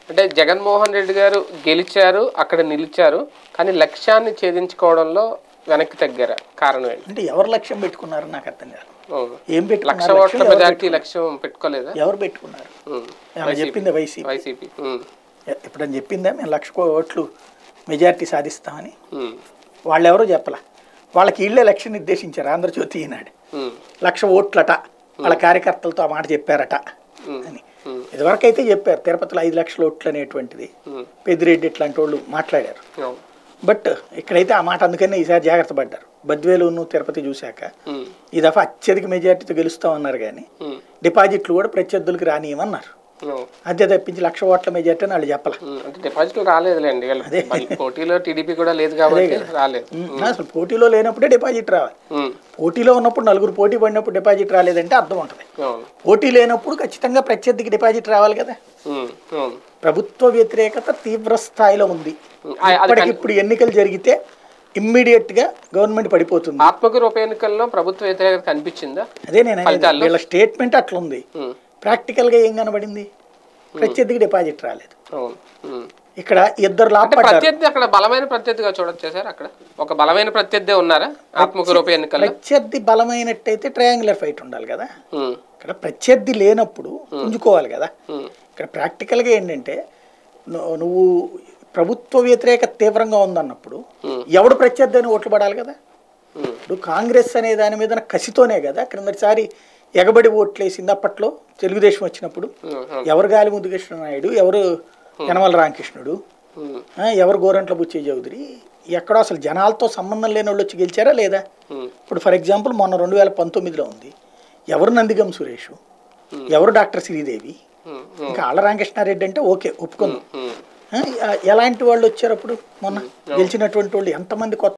అంటే జగన్మోహన్ రెడ్డి గారు గెలిచారు అక్కడ నిలిచారు కానీ లక్ష్యాన్ని ఛేదించుకోవడంలో వెనక్కి తగ్గారా కారణం ఏంటి అంటే ఎవరు లక్ష్యం పెట్టుకున్నారు నాకు అర్థం కాదు అవును. ఏం లక్ష పెట్టుకున్నారు ఓట్ల లక్ష్యం ఎవరు మెజార్టీ లక్ష్యం పెట్టుకోలేదా ఎవరు పెట్టుకున్నారు ఉమ్. ఏమైనా చెప్పింది వైసీపీ వైసీపీ ఉమ్. ఎప్పుడని చెప్పిందా మేము లక్ష కో- ఓట్లు మెజారిటీ సాధిస్తామని ఉమ్. వాళ్ళు ఎవరో చెప్పలా వాళ్ళకి ఇళ్ళే లక్ష్యం నిర్దేశించారు ఆంధ్రజ్యోతి ఈనాడు ఉమ్. లక్ష ఓట్లట వాళ్ళ కార్యకర్తలతో ఆ మాట చెప్పారట అని ఉమ్. ఇదివరకు అయితే చెప్పారు తిరుపతిలో ఐదు లక్షల ఓట్లు అనేటువంటిది ఉమ్. పెద్దిరెడ్డి ఇట్లాంటి వాళ్ళు మాట్లాడారు అవును. బట్ ఇక్కడైతే ఆ మాట అందుకనే ఈసారి జాగ్రత్త పడ్డారు బద్వేలును తిరుపతి చూశాక ఉమ్. ఈ దఫా అత్యధిక మెజార్టీతో గెలుస్తామన్నారు కానీ ఉమ్. డిపాజిట్లు కూడా ప్రత్యర్థులకు రానియమన్నారు అవును. అదే తప్పించి లక్ష ఓట్ల మెజార్టీ అని వాళ్ళు చెప్పాల ఉమ్. అంటే డిపాజిట్లు రాలేదులేండి వీళ్ళు మళ్ళీ పోటీలో టీడీపీ కూడా లేదు కాబట్టి రాలేదు ఉమ్, అసలు పోటీలో లేనప్పుడే డిపాజిట్ రావాలి ఉమ్. పోటీలో ఉన్నప్పుడు నలుగురు పోటీ పడినప్పుడు డిపాజిట్ రాలేదంటే అర్థం ఉంటుంది అవును పోటీ లేనప్పుడు ఖచ్చితంగా ప్రత్యర్థికి డిపాజిట్ రావాలి కదా ఉమ్. అవును ప్రభుత్వ వ్యతిరేకత తీవ్ర స్థాయిలో ఉంది ఉమ్. ఆ- అది ఇప్పటికి ఇప్పుడు ఎన్నికలు జరిగితే ఇమ్మీడియట్ గా గవర్నమెంట్ పడిపోతుంది ఆత్మకూరు ఉప ఎన్నికల్లో ప్రభుత్వ వ్యతిరేకత కనిపించిందా అదే నేను అనేది. ఫలితాల్లో? వీళ్ళ స్టేట్మెంట్ అట్లుంది ఉమ్. ప్రాక్టికల్ గా ఏం కనబడింది ప్రత్యర్థికి డిపాజిట్ రాలేదు అవును ఉమ్. ఇక్కడ ఇద్దరు అంటే లాభపడ్డారు ప్రత్యర్థి అక్కడ బలమైన ప్రత్యర్థిగా చూడొచ్చా సార్ అక్కడ ఒక బలమైన ప్రత్యర్థి ఉన్నారా ఆత్మకూరు ఉప ఎన్నికల్లో ప్రత్యర్థి బలమైనట్టయితే ట్రయాంగులర్ ఫైట్ ఉండాలి కదా ఉమ్. ఇక్కడ ప్రత్యర్థి లేనప్పుడు పుంజుకోవాలి కదా ఉమ్. ఇక్కడ ప్రాక్టికల్గా ఏంటంటే ను- నువ్వు ప్రభుత్వ వ్యతిరేక తీవ్రంగా ఉందన్నప్పుడు Hmm. ఎవడు ప్రత్యర్థి అని ఓట్లు పడాలి కదా ఉమ్. ఇప్పుడు కాంగ్రెస్ అనే దాని మీద కసితోనే కదా క్రిందటిసారి ఎగబడి ఓట్లేసింది అప్పట్లో తెలుగుదేశం వచ్చినప్పుడు ఉమ్. అవును. ఎవరు గాలి ముద్దుకృష్ణ నాయుడు ఎవరు యనమల రామకృష్ణుడు ఉమ్. ఆ, ఎవరు గోరంట్ల బుచ్చే చౌదరి ఎక్కడో అసలు జనాలతో సంబంధం లేని వాళ్ళు వచ్చి గెలిచారా లేదా ఉమ్. ఇప్పుడు ఫర్ ఎగ్జాంపుల్ మొన్న రెండు వేల పంతొమ్మిదిలో ఉంది ఎవరు నందిగం సురేష్ ఎవరు డాక్టర్ శ్రీదేవి ఉమ్. ఇంకా ఆళ్ళ రామకృష్ణారెడ్డి అంటే ఓకే ఒప్పుకుందాం ఉమ్. ఆ, ఎలాంటి వాళ్ళు వచ్చారు అప్పుడు మొన్న గెలిచినటువంటి వాళ్ళు ఎంతమంది కొత్త